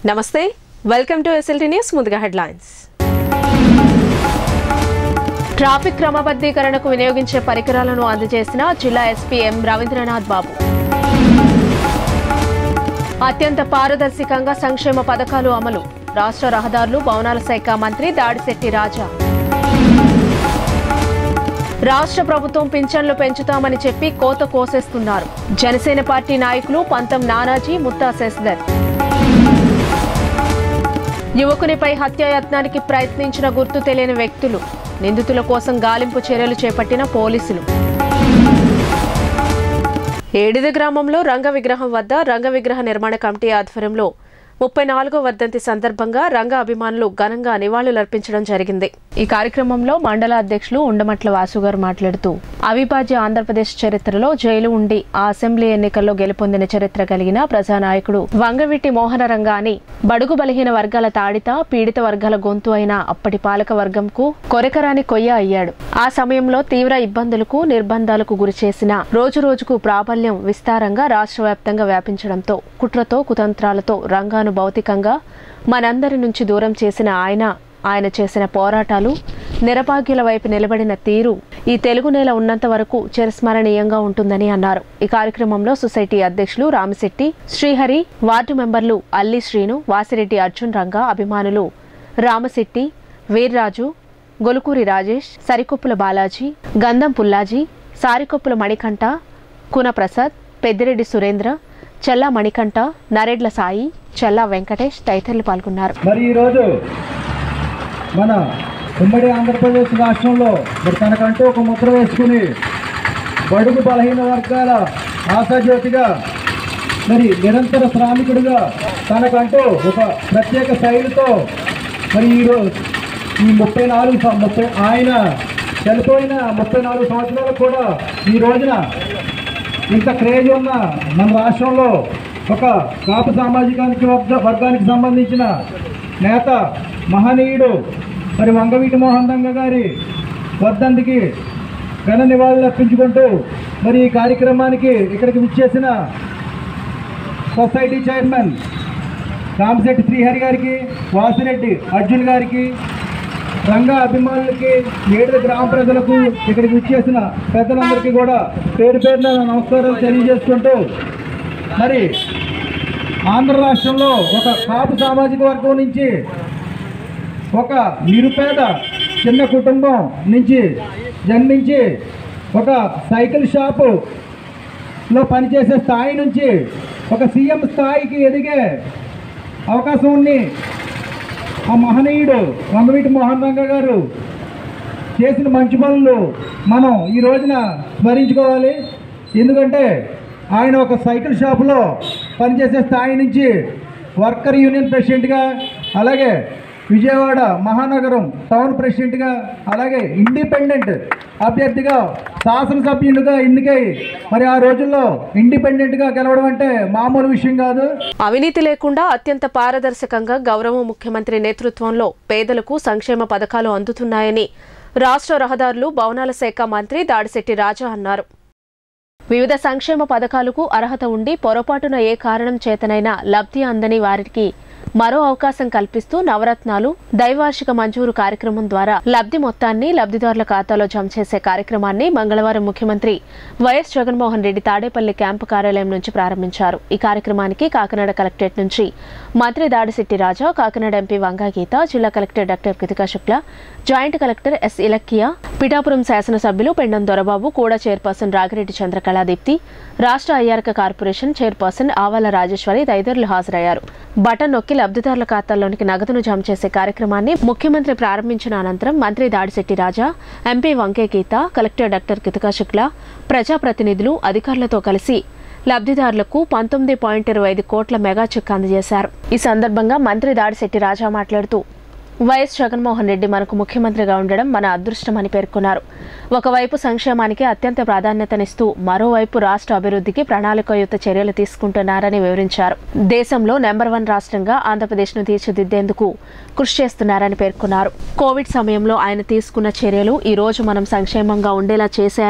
నమస్తే welcome to SLT news ముందుగా headlines traffic క్రమబద్ధీకరణకు వినియోగించే పరికరాలను అందజేసిన జిల్లా ఎస్పీ ఎం రవీంద్రనాథ్ బాబు అత్యంత పారదర్శకంగా సంక్షేమ పథకాలు అమలు రాష్ట్ర రహదారులు భవనాల శాఖ మంత్రి దాడిశెట్టి రాజా రాష్ట్ర ప్రభుత్వం పింఛన్లు పెంచుతామని చెప్పి కోత కోసేస్తున్నారు జనసేన పార్టీ నాయకులు పంతం నానాజీ ముత్తా శశిధర్ యువకునిపై హత్యాయత్నానికి ప్రయత్నించిన గుర్తు తెలియని వ్యక్తులు నిందితుల కోసం గాలింపు చర్యలు చేపట్టిన పోలీసులు ఏడిది గ్రామంలో రంగ విగ్రహం వద్ద రంగ విగ్రహ నిర్మాణ కమిటీ ఆధ్వర్యంలో ముప్పై నాలుగో వర్ధంతి సందర్భంగా రంగ అభిమానులు ఘనంగా నివాళులర్పించడం జరిగింది ఈ కార్యక్రమంలో మండల అధ్యక్షులు ఉండమట్ల వాసు గారు మాట్లాడుతూ అవిభాజ్య ఆంధ్రప్రదేశ్ చరిత్రలో జైలు ఉండి ఆ అసెంబ్లీ ఎన్నికల్లో గెలుపొందిన చరిత్ర కలిగిన ప్రజానాయకుడు వంగవీటి మోహన రంగాని బడుగు బలహీన వర్గాల తాడిత పీడిత వర్గాల గొంతు అయిన అప్పటి పాలక వర్గంకు కొరకరాని కొయ్య అయ్యాడు ఆ సమయంలో తీవ్ర ఇబ్బందులకు నిర్బంధాలకు గురి చేసిన రోజు రోజుకు ప్రాబల్యం విస్తారంగా రాష్ట్ర వ్యాప్తంగా వ్యాపించడంతో కుట్రతో కుతంత్రాలతో రంగాను భౌతికంగా మనందరి నుంచి దూరం చేసిన ఆయన ఆయన చేసిన పోరాటాలు నిరభాగ్యుల వైపు నిలబడిన తీరు ఈ తెలుగు నేల ఉన్నంత వరకు చిరస్మరణీయంగా ఉంటుందని అన్నారు ఈ కార్యక్రమంలో సొసైటీ అధ్యక్షులు రామిశెట్టి శ్రీహరి వార్డు మెంబర్లు అల్లి శ్రీను వాసిరెడ్డి అర్జున్ రంగా అభిమానులు రామశెట్టి వీర్రాజు గొలుకూరి రాజేష్ సరికొప్పుల బాలాజీ గంధం పుల్లాజీ సారికొప్పుల మణికంఠ కునప్రసాద్ పెద్దిరెడ్డి సురేంద్ర చెల్లా మణికంఠ నరేడ్ల సాయి చెల్లా వెంకటేష్ తదితరులు పాల్గొన్నారు మరి ఈరోజు మన ఉమ్మడి ఆంధ్రప్రదేశ్ రాష్ట్రంలో మరి తనకంటూ ఒక ముద్ర వేసుకుని బడుగు బలహీన వర్గాల ఆశాజ్యోతిగా మరి నిరంతర శ్రామికుడిగా తనకంటూ ఒక ప్రత్యేక శైలితో మరి ఈరోజు ఈ ముప్పై నాలుగు సం- ముప్పై ఆయన చనిపోయిన ముప్పై నాలుగు సంవత్సరాలకు కూడా ఈ రోజున ఇంత క్రేజ్ ఉన్న మన రాష్ట్రంలో ఒక కాపు సామాజికానికి వర్గ వర్గానికి సంబంధించిన నేత మహనీయుడు మరి వంగవీటి మోహన్ రంగ గారి వర్ధంతికి ఘన నివాళులు అర్పించుకుంటూ మరి ఈ కార్యక్రమానికి ఇక్కడికి విచ్చేసిన సొసైటీ చైర్మన్ రామశెట్టి శ్రీహరి గారికి వాసిరెడ్డి అర్జున్ గారికి రంగ అభిమానులకి ఏడు గ్రామ ప్రజలకు ఇక్కడికి విచ్చేసిన పెద్దలందరికీ కూడా పేరు పేరున నమస్కారాలు తెలియజేసుకుంటూ మరి ఆంధ్ర రాష్ట్రంలో ఒక కాపు సామాజిక వర్గం నుంచి ఒక నిరుపేద చిన్న కుటుంబం నుంచి జన్మించి ఒక సైకిల్ షాపు లో పనిచేసే స్థాయి నుంచి ఒక సీఎం స్థాయికి ఎదిగే అవకాశం ఉంది ఆ మహనీయుడు వంగవీటి మోహన్ రంగ గారు చేసిన మంచి పనులు మనం ఈ రోజున స్మరించుకోవాలి ఎందుకంటే ఆయన ఒక సైకిల్ షాపులో పనిచేసే స్థాయి నుంచి వర్కర్ యూనియన్ ప్రెసిడెంట్గా అలాగే విజయవాడ మహానగరం టౌన్ ప్రెసిడెంట్గా అలాగే ఇండిపెండెంట్ అభ్యర్థిగా శాసనసభ్యులుగా ఎన్నికై మరి ఆ రోజుల్లో ఇండిపెండెంట్గా గెలవడం అంటే మామూలు విషయం కాదు అవినీతి లేకుండా అత్యంత పారదర్శకంగా గౌరవ ముఖ్యమంత్రి నేతృత్వంలో పేదలకు సంక్షేమ పథకాలు అందుతున్నాయని రాష్ట్ర రహదారులు భవనాల శాఖ మంత్రి దాడిశెట్టి రాజా అన్నారు వివిధ సంక్షేమ పథకాలకు అర్హత ఉండి పొరపాటున ఏ కారణం చేతనైనా లబ్ధి అందని వారికి మరో అవకాశం కల్పిస్తూ నవరత్నాలు దైవార్షిక మంజూరు కార్యక్రమం ద్వారా లబ్ధి మొత్తాన్ని లబ్ధిదారుల ఖాతాలో జమ చేసే కార్యక్రమాన్ని మంగళవారం ముఖ్యమంత్రి వైఎస్ జగన్మోహన్ రెడ్డి తాడేపల్లి క్యాంపు కార్యాలయం నుంచి ప్రారంభించారు ఈ కార్యక్రమానికి కాకినాడ కలెక్టరేట్ నుంచి మంత్రి దాడిశెట్టి రాజా కాకినాడ ఎంపీ వంగా గీత జిల్లా collector doctor Krithika Shukla joint collector S Ilakkiya Pithapuram శాసనసభ్యులు పెండం దొరబాబు కూడా చైర్పర్సన్ రాగిరెడ్డి చంద్రకళాదీప్తి రాష్ట్ర అయ్యారక కార్పొరేషన్ చైర్పర్సన్ ఆవాల రాజేశ్వరి తదితరులు హాజరయ్యారు బటన్ నొక్కి లబ్ధిదారుల ఖాతాల్లోనికి నగదును జమ చేసే కార్యక్రమాన్ని ముఖ్యమంత్రి ప్రారంభించిన అనంతరం మంత్రి Dadisetti Raja MP Vanga Geetha collector doctor Krithika Shukla ప్రజాప్రతినిధులు అధికారులతో కలిసి లబ్ధిదారులకు పంతొమ్మిది పాయింట్ ఇరవై ఐదు కోట్ల మెగా చెక్ అందజేశారు ఈ సందర్భంగా మంత్రి దాడిశెట్టి రాజా మాట్లాడుతూ వైఎస్ జగన్మోహన్ రెడ్డి మనకు ముఖ్యమంత్రిగా ఉండడం మన అదృష్టమని పేర్కొన్నారు ఒకవైపు సంక్షేమానికి అత్యంత ప్రాధాన్యతనిస్తూ మరోవైపు రాష్ట్ర అభివృద్ధికి ప్రణాళికాయుత చర్యలు తీసుకుంటున్నారని వివరించారు దేశంలో నెంబర్ వన్ రాష్ట్రంగా ఆంధ్రప్రదేశ్ను తీర్చిదిద్దేందుకు కృషి చేస్తున్నారని పేర్కొన్నారు కోవిడ్ సమయంలో ఆయన తీసుకున్న చర్యలు ఈ రోజు మనం సంక్షేమంగా ఉండేలా చేశాయని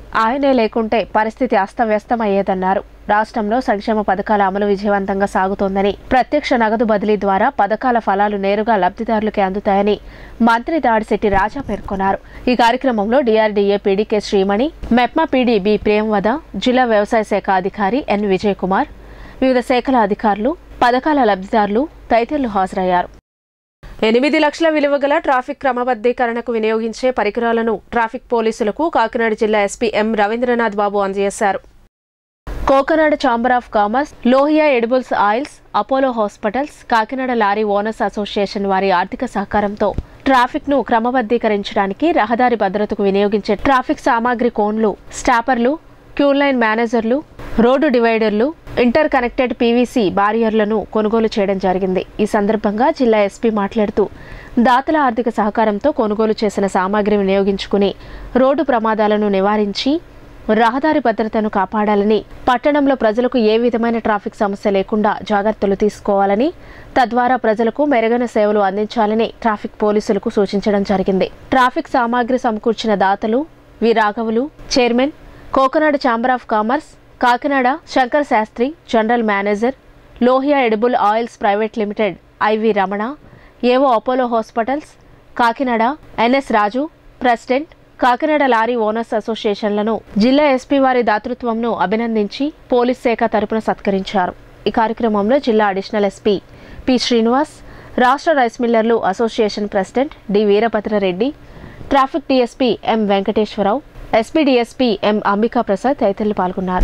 ఆయనే లేకుంటే పరిస్థితి అస్తవ్యస్తమయ్యేదన్నారు రాష్ట్రంలో సంక్షేమ పథకాల అమలు విజయవంతంగా సాగుతోందని ప్రత్యక్ష నగదు బదిలీ ద్వారా పథకాల ఫలాలు నేరుగా లబ్ధిదారులకే అందుతాయని మంత్రి దాడిశెట్టి రాజా పేర్కొన్నారు ఈ కార్యక్రమంలో డిఆర్డీఏ పీడీకే శ్రీమణి మెప్మా పీడీ బి ప్రేమవద జిల్లా వ్యవసాయ శాఖ అధికారి ఎన్ విజయ్ కుమార్ వివిధ శాఖల అధికారులు పథకాల లబ్ధిదారులు తదితరులు హాజరయ్యారు ఎనిమిది లక్షల విలువ గల ట్రాఫిక్ క్రమబద్ధీకరణకు వినియోగించే పరికరాలను ట్రాఫిక్ పోలీసులకు కాకినాడ జిల్లా ఎస్పీ ఎం రవీంద్రనాథ్ బాబు అందజేశారు Coconada chamber of commerce Lohia edibles oils Apollo hospitals Kakinada lorry owners association వారి ఆర్థిక సహకారంతో ట్రాఫిక్ ను క్రమబద్ధీకరించడానికి రహదారి భద్రతకు వినియోగించే ట్రాఫిక్ సామాగ్రి కోన్లు స్టాపర్లు క్యూలైన్ మేనేజర్లు రోడ్డు డివైడర్లు ఇంటర్ కనెక్టెడ్ పీవీసీ బారియర్లను కొనుగోలు చేయడం జరిగింది ఈ సందర్భంగా జిల్లా ఎస్పీ మాట్లాడుతూ దాతల ఆర్థిక సహకారంతో కొనుగోలు చేసిన సామాగ్రి వినియోగించుకుని రోడ్డు ప్రమాదాలను నివారించి రహదారి భద్రతను కాపాడాలని పట్టణంలో ప్రజలకు ఏ విధమైన ట్రాఫిక్ సమస్య లేకుండా జాగ్రత్తలు తీసుకోవాలని తద్వారా ప్రజలకు మెరుగైన సేవలు అందించాలని ట్రాఫిక్ పోలీసులకు సూచించడం జరిగింది ట్రాఫిక్ సామాగ్రి సమకూర్చిన దాతలు వి రాఘవులు chairman Coconada chamber of commerce Kakinada Shankar Sastry general manager Lohia edible oils private limited IV Ramana AO Apollo hospitals Kakinada NS Raju president Kakinada lorry owners అసోసియేషన్లను జిల్లా ఎస్పీ వారి దాతృత్వంను అభినందించి పోలీస్ శాఖ తరపున సత్కరించారు ఈ కార్యక్రమంలో జిల్లా అడిషనల్ ఎస్పీ పి శ్రీనివాస్ రాష్ట్ర రైస్ మిల్లర్లు association president D Veerabhadra Reddy traffic DSP M Venkateswara Rao SP DSP M Ambika Prasad తదితరులు పాల్గొన్నారు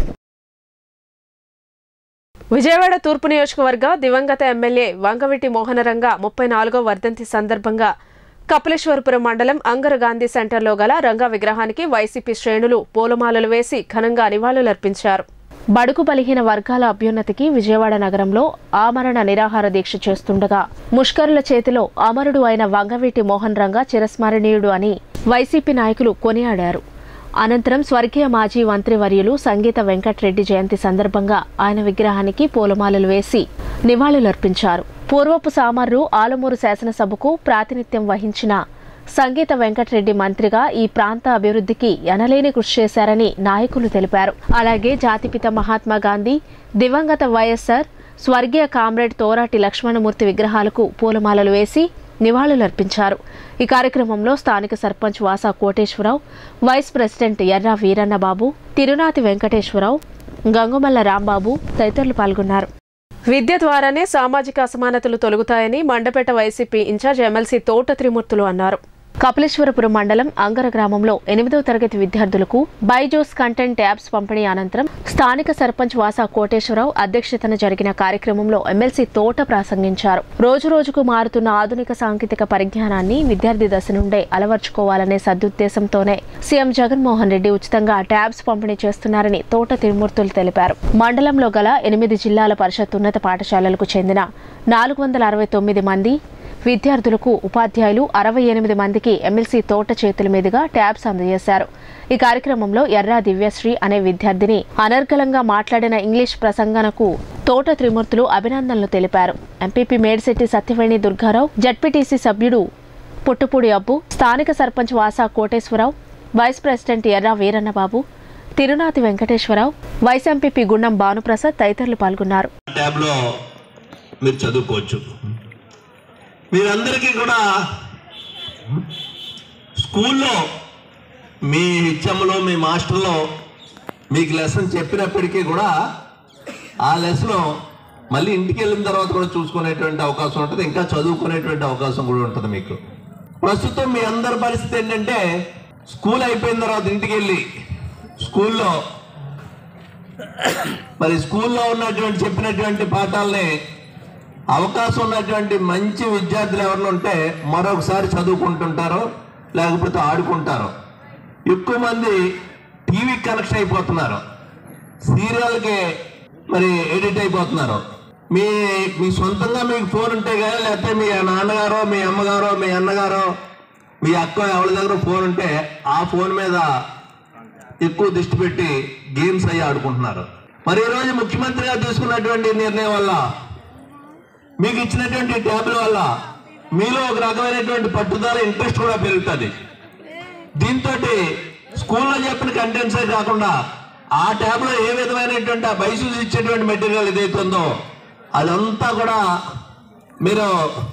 విజయవాడ తూర్పు నియోజకవర్గ దివంగత ఎమ్మెల్యే వంగవీటి మోహనరంగ ముప్పై నాలుగో వర్ధంతి సందర్భంగా కపిలేశ్వరపురం మండలం అంగర గాంధీ సెంటర్లో గల రంగ విగ్రహానికి వైసీపీ శ్రేణులు పూలమాలలు వేసి ఘనంగా నివాళులర్పించారు బడుగు బలిహీన వర్గాల అభ్యున్నతికి విజయవాడ నగరంలో ఆమరణ నిరాహార దీక్ష చేస్తుండగా ముష్కరుల చేతిలో అమరుడు అయిన వంగవీటి మోహన్ రంగ చిరస్మరణీయుడు అని వైసీపీ నాయకులు కొనియాడారు అనంతరం స్వర్గీయ మాజీ మంత్రివర్యులు సంగీత వెంకట్రెడ్డి జయంతి సందర్భంగా ఆయన విగ్రహానికి పూలమాలలు వేసి నివాళులర్పించారు పూర్వపు సామర్రు ఆలమూరు శాసనసభకు ప్రాతినిధ్యం వహించిన సంగీత వెంకట్రెడ్డి మంత్రిగా ఈ ప్రాంత అభివృద్ధికి ఎనలేని కృషి చేశారని నాయకులు తెలిపారు అలాగే జాతిపిత మహాత్మా గాంధీ దివంగత వైఎస్ఆర్ స్వర్గీయ కామ్రేడ్ తోరాటి లక్ష్మణమూర్తి విగ్రహాలకు పూలమాలలు వేసి నివాళులర్పించారు ఈ కార్యక్రమంలో స్థానిక సర్పంచ్ వాసా కోటేశ్వరరావు వైస్ ప్రెసిడెంట్ ఎర్రా వీరన్నబాబు తిరునాతి వెంకటేశ్వరరావు గంగుమల్ల రాంబాబు తదితరులు పాల్గొన్నారు విద్య ద్వారానే సామాజిక అసమానతలు తొలగుతాయని మండపేట వైసీపీ ఇన్ఛార్జ్ ఎమ్మెల్సీ తోట త్రిమూర్తులు అన్నారు కపిలేశ్వరపురం మండలం అంగర గ్రామంలో ఎనిమిదవ తరగతి విద్యార్థులకు బైజోస్ కంటెంట్ ట్యాబ్స్ పంపిణీ అనంతరం స్థానిక సర్పంచ్ వాసా కోటేశ్వరరావు అధ్యక్షతన జరిగిన కార్యక్రమంలో ఎమ్మెల్సీ తోట ప్రాసంగించారు రోజు రోజుకు మారుతున్న ఆధునిక సాంకేతిక పరిజ్ఞానాన్ని విద్యార్థి దశ నుండే అలవర్చుకోవాలనే సదుద్దేశంతోనే సీఎం జగన్మోహన్ రెడ్డి ఉచితంగా ట్యాబ్స్ పంపిణీ చేస్తున్నారని తోట తిరుమూర్తులు తెలిపారు మండలంలో గల ఎనిమిది జిల్లాల పరిషత్ ఉన్నత పాఠశాలలకు చెందిన నాలుగు వందల అరవై తొమ్మిది మంది విద్యార్థులకు ఉపాధ్యాయులు అరవై ఎనిమిది మందికి ఎమ్మెల్సీ తోట చేతుల మీదుగా ట్యాబ్స్ అందజేశారు ఈ కార్యక్రమంలో ఎర్రా దివ్యశ్రీ అనే విద్యార్థిని అనర్గళంగా మాట్లాడిన ఇంగ్లీష్ ప్రసంగనకు తోట త్రిమూర్తులు అభినందనలు తెలిపారు ఎంపీపీ మేడిశెట్టి సత్యవేణి దుర్గారావు జడ్పీటీసీ సభ్యుడు పుట్టుపూడి అబ్బు స్థానిక sarpanch Vasa Koteswararao vice president Erra వీరన్నబాబు Tirunathi Venkateswararao vice MPP Gundam Bhanuprasad తదితరులు పాల్గొన్నారు ట్యాబ్లో మీరు చదువుకోవచ్చు మీరందరికీ కూడా స్కూల్లో మీ హెచ్ఎంలో మీ మాస్టర్లో మీకు లెసన్ చెప్పినప్పటికీ కూడా ఆ లెసన్ మళ్ళీ ఇంటికి వెళ్ళిన తర్వాత కూడా చూసుకునేటువంటి అవకాశం ఉంటుంది ఇంకా చదువుకునేటువంటి అవకాశం కూడా ఉంటుంది మీకు ప్రస్తుతం మీ అందరి పరిస్థితి ఏంటంటే స్కూల్ అయిపోయిన తర్వాత ఇంటికి వెళ్ళి స్కూల్లో మరి స్కూల్లో ఉన్నటువంటి చెప్పినటువంటి పాఠాలని అవకాశం ఉన్నటువంటి మంచి విద్యార్థులు ఎవరు ఉంటే మరొకసారి చదువుకుంటుంటారో లేకపోతే ఆడుకుంటారు ఎక్కువ మంది టీవీ కనెక్షన్ అయిపోతున్నారు సీరియల్కి మరి ఎడిట్ అయిపోతున్నారు మీ మీ సొంతంగా మీకు ఫోన్ ఉంటే కానీ లేకపోతే మీ నాన్నగారో మీ అమ్మగారో మీ అన్నగారో మీ అక్క ఎవరి దగ్గర ఫోన్ ఉంటే ఆ ఫోన్ మీద ఎక్కువ దృష్టి పెట్టి గేమ్స్ అయ్యి ఆడుకుంటున్నారు మరి ఈరోజు ముఖ్యమంత్రిగా తీసుకున్నటువంటి నిర్ణయం వల్ల మీకు ఇచ్చినటువంటి ట్యాబ్ల వల్ల మీలో ఒక రకమైనటువంటి పట్టుదల ఇంట్రెస్ట్ కూడా పెరుగుతుంది దీంతో స్కూల్లో చెప్పిన కంటెంట్సే కాకుండా ఆ ట్యాబ్లో ఏ విధమైనటువంటి ఆ బైసూస్ ఇచ్చేటువంటి మెటీరియల్ ఏదైతే ఉందో అదంతా కూడా మీరు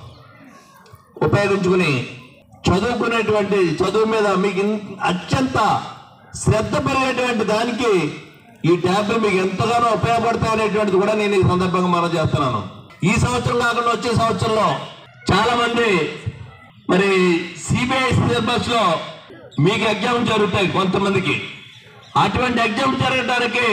ఉపయోగించుకుని చదువుకునేటువంటి చదువు మీద మీకు ఇన్- అత్యంత శ్రద్ధ పెరిగేటువంటి దానికి ఈ ట్యాబ్లు మీకు ఎంతగానో ఉపయోగపడతాయి అనేటువంటిది కూడా నేను ఈ సందర్భంగా మనం చేస్తున్నాను ఈ సంవత్సరం కాకుండా వచ్చే సంవత్సరంలో చాలా మంది మరి సిబిఐ సిలబస్ లో మీకు ఎగ్జామ్ జరుగుతాయి కొంతమందికి అటువంటి ఎగ్జామ్ జరగడానికి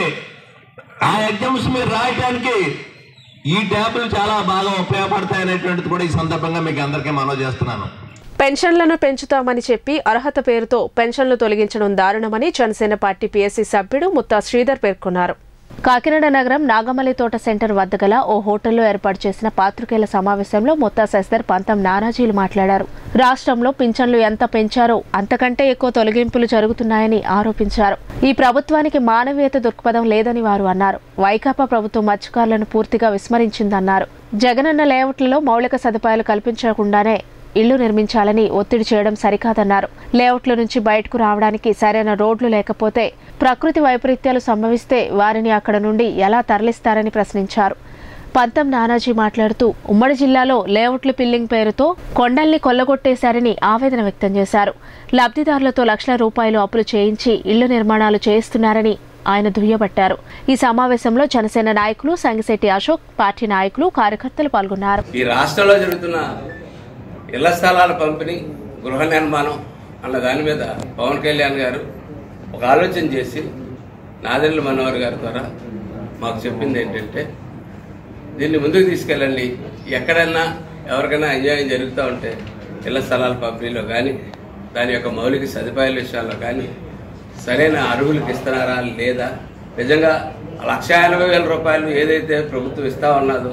ఆ ఎగ్జామ్స్ మీరు రాయడానికి ఈ ట్యాబ్లు చాలా బాగా ఉపయోగపడతాయి అనేటువంటిది కూడా ఈ సందర్భంగా మీకు అందరికీ మనవి చేస్తున్నాను పెన్షన్లను పెంచుతామని చెప్పి అర్హత పేరుతో పెన్షన్లు తొలగించడం దారుణమని జనసేన పార్టీ పీఎస్సీ సభ్యుడు ముత్తా శ్రీధర్ పేర్కొన్నారు కాకినాడ నగరం నాగమల్లి తోట సెంటర్ వద్ద గల ఓ హోటల్లో ఏర్పాటు చేసిన పాత్రికేయుల సమావేశంలో ముత్తా శశిధర్ పంతం నానాజీలు మాట్లాడారు రాష్ట్రంలో పింఛన్లు ఎంత పెంచారో అంతకంటే ఎక్కువ తొలగింపులు జరుగుతున్నాయని ఆరోపించారు ఈ ప్రభుత్వానికి మానవీయత దృక్పథం లేదని వారు అన్నారు వైకాపా ప్రభుత్వం మత్స్యకారులను పూర్తిగా విస్మరించిందన్నారు జగనన్న లేఅవుట్లలో మౌలిక సదుపాయాలు కల్పించకుండానే ఇళ్లు నిర్మించాలని ఒత్తిడి చేయడం సరికాదన్నారు లేఅవుట్ల నుంచి బయటకు రావడానికి సరైన రోడ్లు లేకపోతే ప్రకృతి వైపరీత్యాలు సంభవిస్తే వారిని అక్కడ నుండి ఎలా తరలిస్తారని ప్రశ్నించారు పంతం నానాజీ మాట్లాడుతూ ఉమ్మడి జిల్లాలో లేఅవుట్ల పిల్లింగ్ పేరుతో కొండల్ని కొల్లగొట్టేశారని ఆవేదన వ్యక్తం చేశారు లబ్ధిదారులతో లక్షల రూపాయలు అప్పులు చేయించి ఇళ్ల నిర్మాణాలు చేయిస్తున్నారని ఆయన దుయ్యబట్టారు ఈ సమావేశంలో జనసేన నాయకులు సంగిశెట్టి అశోక్ పార్టీ నాయకులు కార్యకర్తలు పాల్గొన్నారు ఈ రాష్ట్రంలో జరుగుతున్న ఇళ్ల స్థలాల పంపిణీ గృహ నిర్మాణం అన్న దాని మీద పవన్ కళ్యాణ్ గారు ఒక ఆలోచన చేసి నాదెండ్ల మనోహర్ గారి ద్వారా మాకు చెప్పింది ఏంటంటే దీన్ని ముందుకు తీసుకెళ్ళండి ఎక్కడన్నా ఎవరికైనా అన్యాయం జరుగుతూ ఉంటే ఇళ్ల స్థలాల పంపిణీలో కానీ దాని యొక్క మౌలిక సదుపాయాల విషయాల్లో కానీ సరైన అర్హులకు ఇస్తున్నారా లేదా నిజంగా లక్ష ఎనభై వేల రూపాయలు ఏదైతే ప్రభుత్వం ఇస్తా ఉన్నదో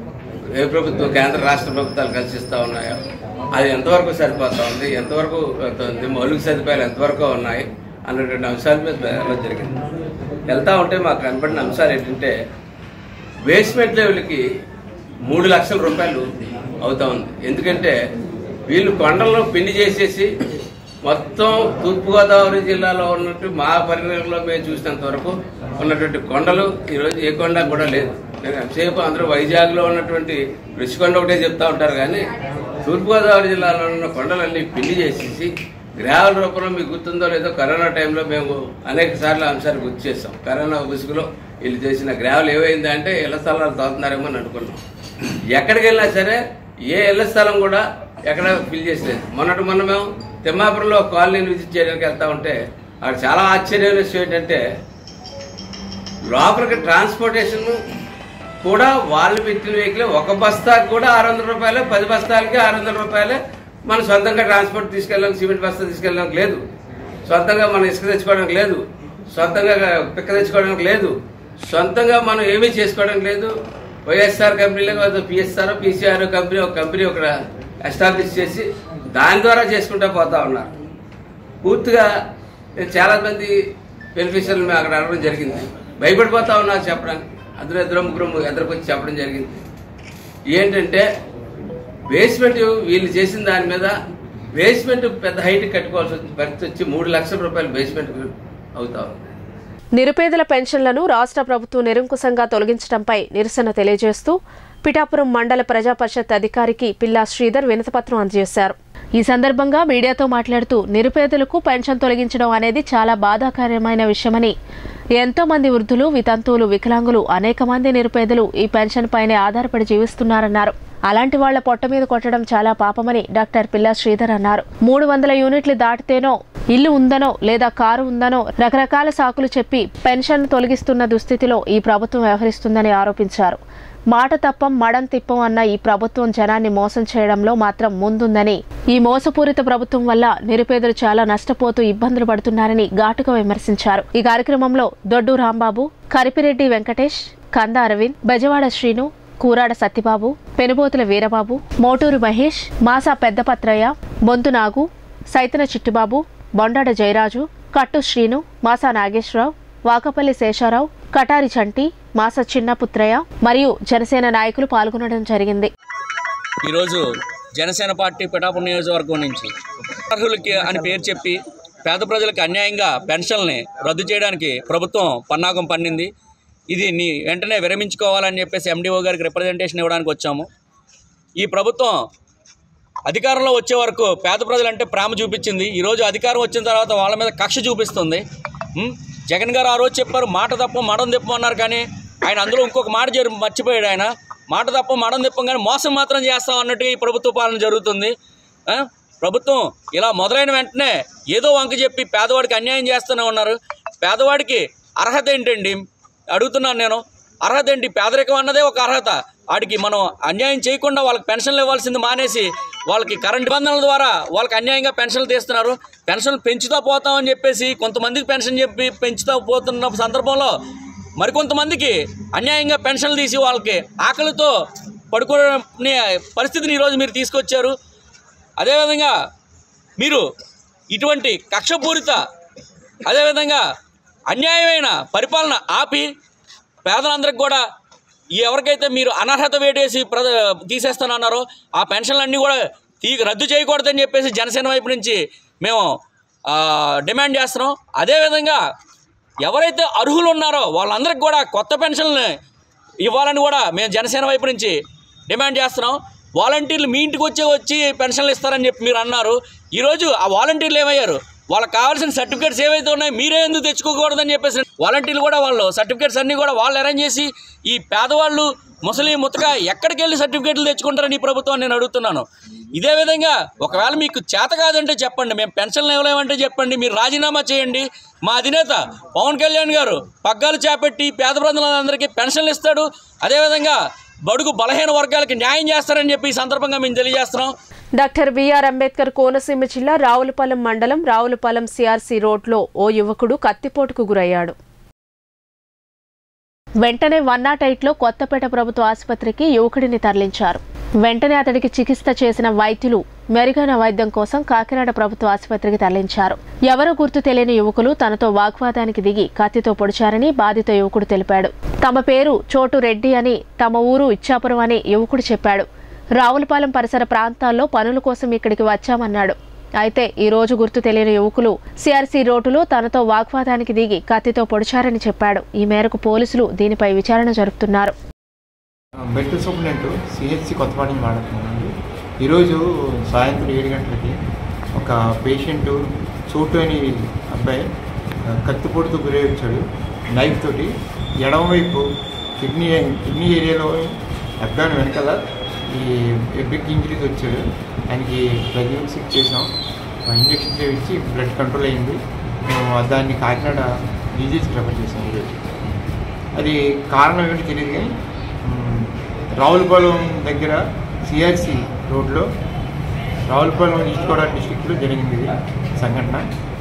ఏ ప్రభుత్వం కేంద్ర రాష్ట్ర ప్రభుత్వాలు కలిసి ఇస్తా ఉన్నాయో అది ఎంతవరకు సరిపోతా ఉంది ఎంతవరకు ఉంది మౌలిక సదుపాయాలు ఎంతవరకు ఉన్నాయి అన్నటువంటి అంశాల మీద వెళ్ళడం జరిగింది వెళ్తా ఉంటే మాకు కనపడిన అంశాలు ఏంటంటే బేస్మెంట్ లెవెల్కి మూడు లక్షల రూపాయలు అవుతా ఉంది ఎందుకంటే వీళ్ళు కొండలను పిండి చేసేసి మొత్తం తూర్పుగోదావరి జిల్లాలో ఉన్నట్టు మా పరిగణలో మేము చూసినంత వరకు ఉన్నటువంటి కొండలు ఈరోజు ఏ కొండ కూడా లేదు నేను ఎంతసేపు అందరూ వైజాగ్లో ఉన్నటువంటి రుషికొండ ఒకటే చెప్తా ఉంటారు కానీ తూర్పుగోదావరి జిల్లాలో ఉన్న కొండలన్నీ పిండి చేసేసి గ్రావెల్ రూపంలో మీకు గుర్తుందో లేదో కరోనా టైంలో మేము అనేక సార్లు అంశాలు గుర్తు చేస్తాం కరోనా ముసుగులో వీళ్ళు చేసిన గ్రావెల్ ఏమైందంటే ఇళ్ల స్థలాలు తోతున్నారేమో అని అనుకున్నాం ఎక్కడికి వెళ్ళినా సరే ఏ ఇళ్ల స్థలం కూడా ఎక్కడ ఫిల్ చేసలేదు మొన్నటి మొన్న మేము తిమ్మాపురంలో ఒక కాలనీని విజిట్ చేయడానికి వెళ్తా ఉంటే అక్కడ చాలా ఆశ్చర్యమైన విషయం ఏంటంటే లోపలికి ట్రాన్స్పోర్టేషన్ కూడా వాళ్ళు పెట్టిన వెహికల్ ఒక బస్తాకి కూడా ఆరు వందల రూపాయలు పది బస్తాలకి ఆరు వందల రూపాయలే మనం సొంతంగా ట్రాన్స్పోర్ట్ తీసుకెళ్ళాం సిమెంట్ బస్తా తీసుకెళ్ళడానికి లేదు సొంతంగా మనం ఇసుక తెచ్చుకోవడానికి లేదు సొంతంగా పిక్క తెచ్చుకోవడానికి లేదు సొంతంగా మనం ఏమీ చేసుకోవడానికి లేదు వైఎస్ఆర్ కంపెనీలో పిఎస్ఆర్ పిసిఆర్ కంపెనీ ఒక కంపెనీ ఒక ఎస్టాబ్లిష్ చేసి దాని ద్వారా చేసుకుంటూ పోతా ఉన్నారు పూర్తిగా నేను చాలా మంది బెనిఫిషియర్లు మేము అక్కడ అడగడం జరిగింది భయపడిపోతా ఉన్నారు చెప్పడానికి అందులో ఇద్దరు ముగ్గురు ఎదురుకు వచ్చి చెప్పడం జరిగింది ఏంటంటే బేస్మెంట్ వీళ్ళు చేసిన దాని మీద బేస్మెంట్ పెద్ద హైట్ కట్టుకోవాల్సి వచ్చింది పరిస్థితి వచ్చి మూడు లక్షల రూపాయలు బేస్మెంట్ అవుతా ఉంది నిరుపేదల పెన్షన్లను రాష్ట్ర ప్రభుత్వం నిరంకుశంగా తొలగించడంపై నిరసన తెలియజేస్తూ పిఠాపురం మండల ప్రజా పరిషత్ అధికారికి పిల్లా శ్రీధర్ వినతిపత్రం అందజేశారు ఈ సందర్భంగా మీడియాతో మాట్లాడుతూ నిరుపేదలకు పెన్షన్ తొలగించడం అనేది చాలా బాధాకరమైన విషయమని ఎంతో మంది వృద్ధులు వితంతువులు వికలాంగులు అనేక మంది నిరుపేదలు ఈ పెన్షన్ పైనే ఆధారపడి జీవిస్తున్నారన్నారు అలాంటి వాళ్ల పొట్ట మీద కొట్టడం చాలా పాపమని డాక్టర్ పిల్లా శ్రీధర్ అన్నారు మూడు వందల యూనిట్లు దాటితేనో ఇల్లు ఉందనో లేదా కారు ఉందనో రకరకాల సాకులు చెప్పి పెన్షన్ తొలగిస్తున్న దుస్థితిలో ఈ ప్రభుత్వం వ్యవహరిస్తుందని ఆరోపించారు మాట తప్పం మడం తిప్పం అన్న ఈ ప్రభుత్వం జనాన్ని మోసం చేయడంలో మాత్రం ముందుందని ఈ మోసపూరిత ప్రభుత్వం వల్ల నిరుపేదలు చాలా నష్టపోతూ ఇబ్బందులు పడుతున్నారని ఘాటుగా విమర్శించారు ఈ కార్యక్రమంలో దొడ్డు రాంబాబు కరిపిరెడ్డి వెంకటేష్ కంద అరవింద్ బెజవాడ శ్రీను కూరాడ సత్యబాబు పెనుబోతుల వీరబాబు మోటూరు మహేష్ మాసా పెద్దపత్రయ్య బొంతు నాగు సైతన చిట్టిబాబు బొండాడ జయరాజు కట్టు శ్రీను మాసా నాగేశ్వరరావు వాకపల్లి శేషారావు కటారి చంటి మాస చిన్నపుత్రయ్య మరియు జనసేన నాయకులు పాల్గొనడం జరిగింది ఈరోజు జనసేన పార్టీ పిఠాపురం నియోజకవర్గం నుంచి అర్హులకి అని పేరు చెప్పి పేద ప్రజలకు అన్యాయంగా పెన్షన్ని రద్దు చేయడానికి ప్రభుత్వం పన్నాగం పన్నింది ఇది నీ వెంటనే విరమించుకోవాలని చెప్పేసి ఎండిఓ గారికి రిప్రజెంటేషన్ ఇవ్వడానికి వచ్చాము ఈ ప్రభుత్వం అధికారంలో వచ్చే వరకు పేద ప్రజలంటే ప్రేమ చూపించింది ఈరోజు అధికారం వచ్చిన తర్వాత వాళ్ళ మీద కక్ష చూపిస్తుంది ఉం? జగన్ గారు ఆ రోజు చెప్పారు మాట తప్ప మడం తిప్పమన్నారు కానీ ఆయన అందులో ఇంకొక మాట జరి మర్చిపోయాడు ఆయన మాట తప్ప మడం తిప్పం కానీ మోసం మాత్రం చేస్తాం అన్నట్టు ఈ ప్రభుత్వ పాలన జరుగుతుంది ఆ? ప్రభుత్వం ఇలా మొదలైన వెంటనే ఏదో వంక చెప్పి పేదవాడికి అన్యాయం చేస్తూనే ఉన్నారు పేదవాడికి అర్హత ఏంటండి అడుగుతున్నాను నేను అర్హత ఏంటి పేదరికం అన్నదే ఒక అర్హత వాడికి మనం అన్యాయం చేయకుండా వాళ్ళకి పెన్షన్లు ఇవ్వాల్సింది మానేసి వాళ్ళకి కరెంట్ నిబంధనల ద్వారా వాళ్ళకి అన్యాయంగా పెన్షన్లు తీస్తున్నారు పెన్షన్లు పెంచుతా పోతామని చెప్పేసి కొంతమందికి పెన్షన్ చెప్పి పెంచుతా పోతున్న సందర్భంలో మరికొంతమందికి అన్యాయంగా పెన్షన్లు తీసి వాళ్ళకి ఆకలితో పడుకునే పరిస్థితిని ఈరోజు మీరు తీసుకొచ్చారు అదేవిధంగా మీరు ఇటువంటి కక్షపూరిత అదేవిధంగా అన్యాయమైన పరిపాలన ఆపి పేదలందరికి కూడా ఈ ఎవరికైతే మీరు అనర్హత వేటేసి ప్ర తీసేస్తానన్నారో ఆ పెన్షన్లన్నీ కూడా తీ రద్దు చేయకూడదని చెప్పేసి జనసేన వైపు నుంచి మేము ఆ, డిమాండ్ చేస్తున్నాం అదేవిధంగా ఎవరైతే అర్హులు ఉన్నారో వాళ్ళందరికీ కూడా కొత్త పెన్షన్లు ఇవ్వాలని కూడా మేము జనసేన వైపు నుంచి డిమాండ్ చేస్తున్నాం వాలంటీర్లు మీ ఇంటికి వచ్చే వచ్చి పెన్షన్లు ఇస్తారని చెప్పి మీరు అన్నారు ఈరోజు ఆ వాలంటీర్లు ఏమయ్యారు వాళ్ళకి కావాల్సిన సర్టిఫికేట్స్ ఏవైతే ఉన్నాయో మీరే ఎందుకు తెచ్చుకోకూడదని చెప్పేసి వాలంటీర్లు కూడా వాళ్ళు సర్టిఫికేట్స్ అన్నీ కూడా వాళ్ళు అరేంజ్ చేసి ఈ పేదవాళ్ళు ముసలి ముతక ఎక్కడికి వెళ్ళి సర్టిఫికేట్లు తెచ్చుకుంటారని ఈ ప్రభుత్వం నేను అడుగుతున్నాను ఇదే విధంగా ఒకవేళ మీకు చేత కాదంటే చెప్పండి మేము పెన్షన్లు ఇవ్వలేమంటే చెప్పండి మీరు రాజీనామా చేయండి మా అధినేత పవన్ కళ్యాణ్ గారు పగ్గాలు చేపట్టి పేద ప్రజలందరికీ పెన్షన్లు ఇస్తాడు అదేవిధంగా బడుగు బలహీన వర్గాలకి న్యాయం చేస్తారని చెప్పి ఈ సందర్భంగా మేము తెలియజేస్తున్నాం డాక్టర్ బిఆర్ అంబేద్కర్ కోనసీమ జిల్లా రావులపాలెం మండలం రావులపాలెం సిఆర్సీ రోడ్లో ఓ యువకుడు కత్తిపోటుకు గురయ్యాడు వెంటనే వన్ నాట్ ఎయిట్లో కొత్తపేట ప్రభుత్వ ఆసుపత్రికి యువకుడిని తరలించారు వెంటనే అతడికి చికిత్స చేసిన వైద్యులు మెరుగైన వైద్యం కోసం కాకినాడ ప్రభుత్వ ఆసుపత్రికి తరలించారు ఎవరో గుర్తు తెలియని యువకులు తనతో వాగ్వాదానికి దిగి కత్తితో పొడిచారని బాధిత యువకుడు తెలిపాడు తమ పేరు చోటు రెడ్డి అని తమ ఊరు ఇచ్చాపురం అని యువకుడు చెప్పాడు రావులపాలెం పరిసర ప్రాంతాల్లో పనుల కోసం ఇక్కడికి వచ్చామన్నాడు అయితే ఈ రోజు గుర్తు తెలియని యువకులు సిఆర్సీ రోడ్డులో తనతో వాగ్వాదానికి దిగి కత్తితో పొడిచారని చెప్పాడు ఈ మేరకు పోలీసులు దీనిపై విచారణ జరుపుతున్నారు మెడికల్ సూపరింటెండెంట్ సిహెచ్సి కొత్తపాటి నుంచి మాట్లాడుతున్నానండి ఈరోజు సాయంత్రం ఏడు గంటలకి ఒక పేషెంట్ చోటు అని అబ్బాయి ఆ, కత్తిపోటుతో గురై వచ్చాడు నైఫ్ తోటి ఎడమవైపు కిడ్నీ కిడ్నీ ఏరియాలో అబ్బాయి వెనకాల ఈ బిగ్ ఇంజరీస్ వచ్చాడు ఆయనకి బ్లడ్ చెక్ చేసాం ఇంజక్షన్ ఇచ్చి బ్లడ్ కంట్రోల్ అయింది మేము దాన్ని కాకినాడ ఈజీస్ ప్రిఫర్ చేసాం ఈరోజు అది కారణం ఏమిటి తెలియదు కానీ మ్, రావులపాలెం దగ్గర సిఆర్సి రోడ్లో రావులపాలెం ఈస్ట్ గోదావరి డిస్టిక్లో జరిగింది ఇది సంఘటన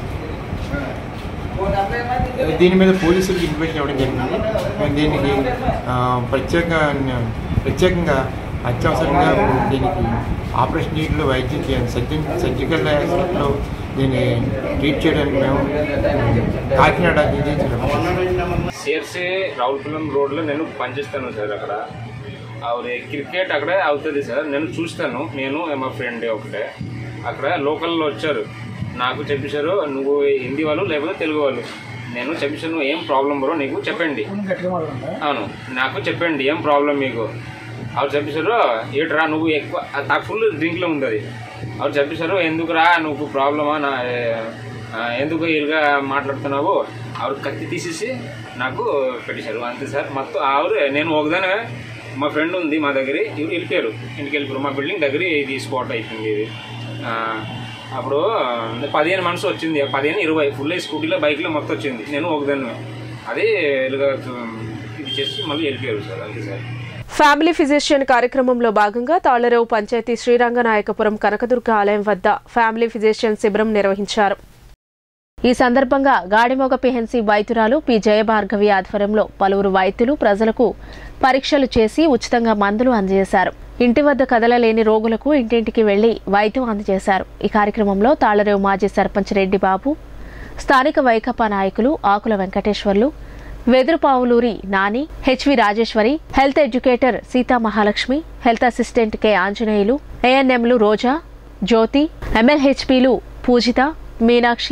దీని మీద పోలీసులకు ఇన్ఫర్మేషన్ ఇవ్వడం జరిగింది మేము దీనికి ఆ, ప్రత్యేకంగా ప్రత్యేకంగా అత్యవసరంగా దీనికి ఆపరేషన్ నీటిలో వైద్యం చేయాలి సర్జన్ సర్జికల్ హాస్పిటల్లో దీన్ని ట్రీట్ చేయడానికి మేము కాకినాడ జీజీహెచ్ సిఆర్సీ రావులపాలెం రోడ్లో నేను పనిచేస్తాను సార్ అక్కడ ఆవిడ క్రికెట్ అక్కడే అవుతుంది సార్ నేను చూస్తాను నేను మా ఫ్రెండ్ ఒకటే అక్కడ లోకల్లో వచ్చారు నాకు చెప్పేశారు నువ్వు హిందీ వాళ్ళు లేకపోతే తెలుగు వాళ్ళు నేను చెప్పేశాను ఏం ప్రాబ్లం బ్రో నీకు చెప్పండి అవును నాకు చెప్పండి ఏం ప్రాబ్లం మీకు ఆవిడ చెప్పేశారు ఏట్రా నువ్వు ఎక్కువ నాకు ఫుల్ డ్రింక్లో ఉంది అది ఆవిడ చెప్పేశారు ఎందుకురా నువ్వు ప్రాబ్లమా నా ఆ, ఎందుకు ఇరుగా మాట్లాడుతున్నావు ఆవిడ కత్తి తీసేసి నాకు పెట్టేశారు అంతే సార్ మొత్తం ఆవిడ నేను ఒకదానే మా ఫ్రెండ్ ఉంది మా దగ్గర ఇవి వెళ్ళిపోయారు ఇంటికి వెళ్ళిపోయారు మా బిల్డింగ్ దగ్గర ఇది స్పాట్ అయిపోయింది ఇది ఆ, అప్పుడు పదిహేను మనసు వచ్చింది పదిహేను ఇరవై ఫుల్ స్కూటీలో బైక్లో మొత్తం వచ్చింది నేను ఒకదాన్ని అదే ఇలాగ ఇది చేసి మళ్ళీ వెళ్ళిపోయారు సార్ అంతే సార్ ఫ్యామిలీ ఫిజిషియన్ కార్యక్రమంలో భాగంగా తాళ్లరేవు పంచాయతీ శ్రీరంగనాయకపురం కనకదుర్గ ఆలయం వద్ద ఫ్యామిలీ ఫిజిషియన్ శిబిరం నిర్వహించారు ఈ సందర్భంగా గాడిమొగ పిహెన్సీ వైద్యురాలు పి జయభార్గవి ఆధ్వర్యంలో పలువురు వైద్యులు ప్రజలకు పరీక్షలు చేసి ఉచితంగా మందులు అందజేశారు ఇంటి వద్ద కదలలేని రోగులకు ఇంటింటికి వెళ్లి వైద్యం అందజేశారు ఈ కార్యక్రమంలో తాళ్లరేవు మాజీ సర్పంచ్ రెడ్డి బాబు స్థానిక వైకపా నాయకులు Akula Venkateswarlu Vedurupavuluri Nani HV Rajeswari health educator Seetha Mahalakshmi health assistant K Anjaneyulu ఏఎన్ఎంలు రోజా జ్యోతి ఎంఎల్హెచ్పిలు పూజిత మీనాక్షి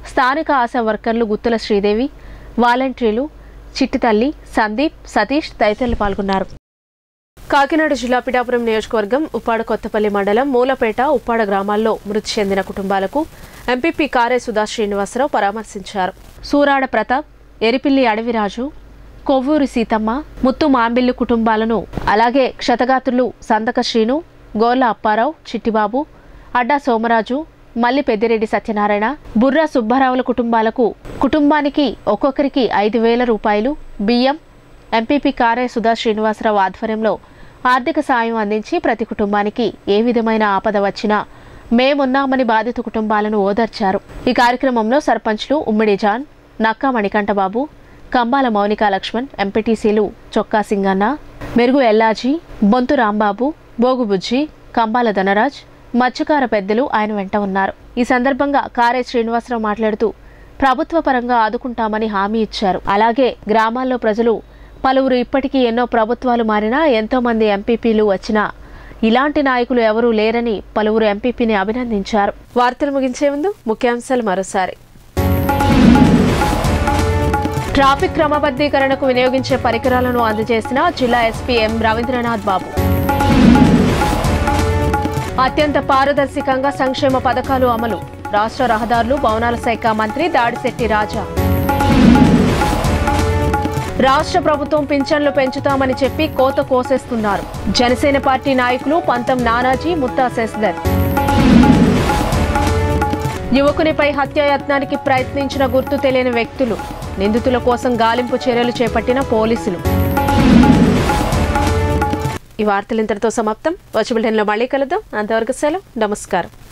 స్థానిక ఆశా వర్కర్లు గుత్తుల శ్రీదేవి వాలంటీర్లు చిట్టితల్లి సందీప్ సతీష్ తదితరులు పాల్గొన్నారు కాకినాడ జిల్లా పిఠాపురం నియోజకవర్గం ఉప్పాడ కొత్తపల్లి మండలం మూలపేట ఉప్పాడ గ్రామాల్లో మృతి చెందిన కుటుంబాలకు ఎంపీపీ కారే సుధా శ్రీనివాసరావు పరామర్శించారు సూరాడ ప్రతాప్ ఎరిపిల్లి అడవిరాజు కొవ్వూరి సీతమ్మ ముత్తు మాంబిల్లు కుటుంబాలను అలాగే క్షతగాత్రులు సంతక శ్రీను గోర్ల అప్పారావు చిట్టిబాబు అడ్డా సోమరాజు మల్లి పెద్దిరెడ్డి సత్యనారాయణ బుర్రా సుబ్బారావుల కుటుంబాలకు కుటుంబానికి ఒక్కొక్కరికి ఐదు వేల రూపాయలు బియ్యం ఎంపీపీ కారే సుధా శ్రీనివాసరావు ఆధ్వర్యంలో ఆర్థిక సాయం అందించి ప్రతి కుటుంబానికి ఏ విధమైన ఆపద వచ్చినా మేమున్నామని బాధిత కుటుంబాలను ఓదార్చారు ఈ కార్యక్రమంలో సర్పంచ్లు ఉమ్మిడి జాన్ నక్కా మణికంఠబాబు కంబాల మౌనిక లక్ష్మణ్ ఎంపీటీసీలు చొక్కా సింగన్న మెరుగు ఎల్లాజీ బొంతు రాంబాబు బోగుబుజ్జి కంబాల ధనరాజ్ మత్స్యకార పెద్దలు ఆయన వెంట ఉన్నారు ఈ సందర్భంగా కారే శ్రీనివాసరావు మాట్లాడుతూ ప్రభుత్వ పరంగా ఆదుకుంటామని హామీ ఇచ్చారు అలాగే గ్రామాల్లో ప్రజలు పలువురు ఇప్పటికీ ఎన్నో ప్రభుత్వాలు మారినా ఎంతో మంది ఎంపీపీలు వచ్చినా ఇలాంటి నాయకులు ఎవరూ లేరని పలువురు ఎంపీపీని అభినందించారు వార్తలు ముగించే ముందు ముఖ్యాంశాలు మరోసారి ట్రాఫిక్ క్రమబద్ధీకరణకు వినియోగించే పరికరాలను అందజేసిన జిల్లా ఎస్పీ ఎం రవీంద్రనాథ్ బాబు అత్యంత పారదర్శకంగా సంక్షేమ పథకాలు అమలు రాష్ట్ర రహదారులు భవనాల శాఖ మంత్రి దాడిశెట్టి రాజా రాష్ట్ర ప్రభుత్వం పింఛన్లు పెంచుతామని చెప్పి కోత కోసేస్తున్నారు జనసేన పార్టీ నాయకులు పంతం నానాజీ ముత్తా శశిధర్ యువకునిపై హత్యాయత్నానికి ప్రయత్నించిన గుర్తు తెలియని వ్యక్తులు నిందితుల కోసం గాలింపు చర్యలు చేపట్టిన పోలీసులు ఈ వార్తలు ఇంతటితో సమాప్తం వచ్చి బులెటిన్లో మళ్ళీ కలుద్దాం అంతవరకు సెలవు నమస్కారం